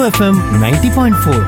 FM ninety point four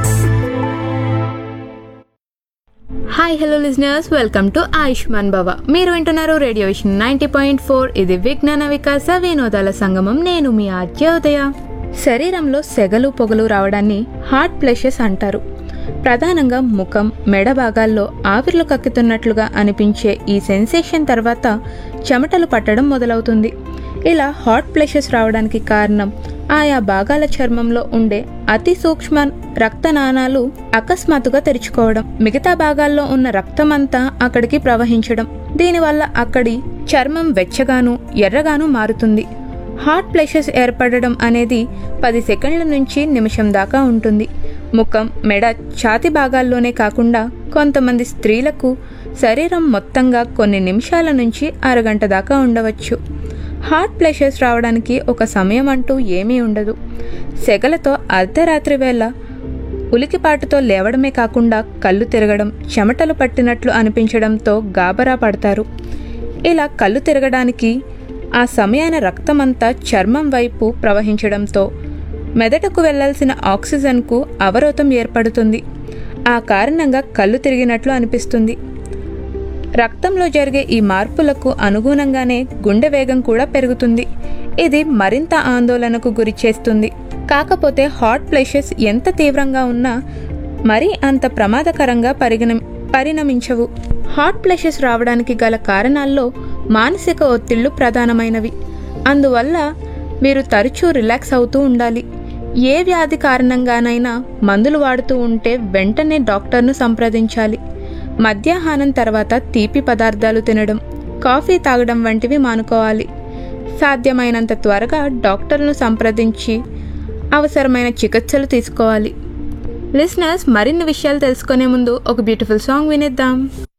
hi hello listeners welcome to Ayushman Bhava మీరు వింటున్నారు radio vision ninety point four ఇది విజ్ఞాన వికాస వినోదాల సంగమం నేను మీ ఆద్యోదయ శరీరంలో సెగలు పొగలు రావడాన్ని హార్ట్ ప్లెషెస్ అంటారు ప్రధానంగా ముఖం మెడ భాగాల్లో ఆవిర్లు కక్కుతున్నట్లుగా అనిపించే ఈ సెన్సేషన్ తర్వాత చెమటలు పట్టడం మొదలవుతుంది ఇలా హాట్ ప్లెషెస్ రావడానికి కారణం ఆయా భాగాల చర్మంలో ఉండే అతి సూక్ష్మ రక్తనాళాలు అకస్మాత్తుగా తెరుచుకోవడం మిగతా భాగాల్లో ఉన్న రక్తమంతా అక్కడికి ప్రవహించడం దీనివల్ల అక్కడి చర్మం వెచ్చగాను ఎర్రగాను మారుతుంది హాట్ ప్లెషెస్ ఏర్పడడం అనేది పది సెకండ్ల నుంచి నిమిషం దాకా ఉంటుంది ముఖం మెడ ఛాతి భాగాల్లోనే కాకుండా కొంతమంది స్త్రీలకు శరీరం మొత్తంగా కొన్ని నిమిషాల నుంచి అరగంట దాకా ఉండవచ్చు హార్ట్ ప్లెషర్స్ రావడానికి ఒక సమయం అంటూ ఏమీ ఉండదు సెగలతో అర్ధరాత్రి వేళ ఉలికిపాటుతో లేవడమే కాకుండా కళ్ళు తిరగడం చెమటలు పట్టినట్లు అనిపించడంతో గాబరా పడతారు ఇలా కళ్ళు తిరగడానికి ఆ సమయాన రక్తమంతా చర్మం వైపు ప్రవహించడంతో మెదడుకు వెళ్లాల్సిన ఆక్సిజన్కు అవరోధం ఏర్పడుతుంది ఆ కారణంగా కళ్ళు తిరిగినట్లు అనిపిస్తుంది రక్తంలో జరిగే ఈ మార్పులకు అనుగుణంగానే గుండె వేగం కూడా పెరుగుతుంది ఇది మరింత ఆందోళనకు గురి చేస్తుంది కాకపోతే హాట్ ప్లేషెస్ ఎంత తీవ్రంగా ఉన్నా మరీ అంత ప్రమాదకరంగా పరిగణ పరిణమించవు హాట్ ప్లేషెస్ రావడానికి గల కారణాల్లో మానసిక ఒత్తిళ్లు ప్రధానమైనవి అందువల్ల మీరు తరచూ రిలాక్స్ అవుతూ ఉండాలి ఏ వ్యాధి కారణంగానైనా మందులు వాడుతూ ఉంటే వెంటనే డాక్టర్ను సంప్రదించాలి మధ్యాహ్నం తర్వాత తీపి పదార్థాలు తినడం కాఫీ తాగడం వంటివి మానుకోవాలి సాధ్యమైనంత త్వరగా డాక్టర్ను సంప్రదించి అవసరమైన చికిత్సలు తీసుకోవాలి లిసనర్స్ మరిన్ని విషయాలు తెలుసుకునే ముందు ఒక బ్యూటిఫుల్ సాంగ్ వినేద్దాం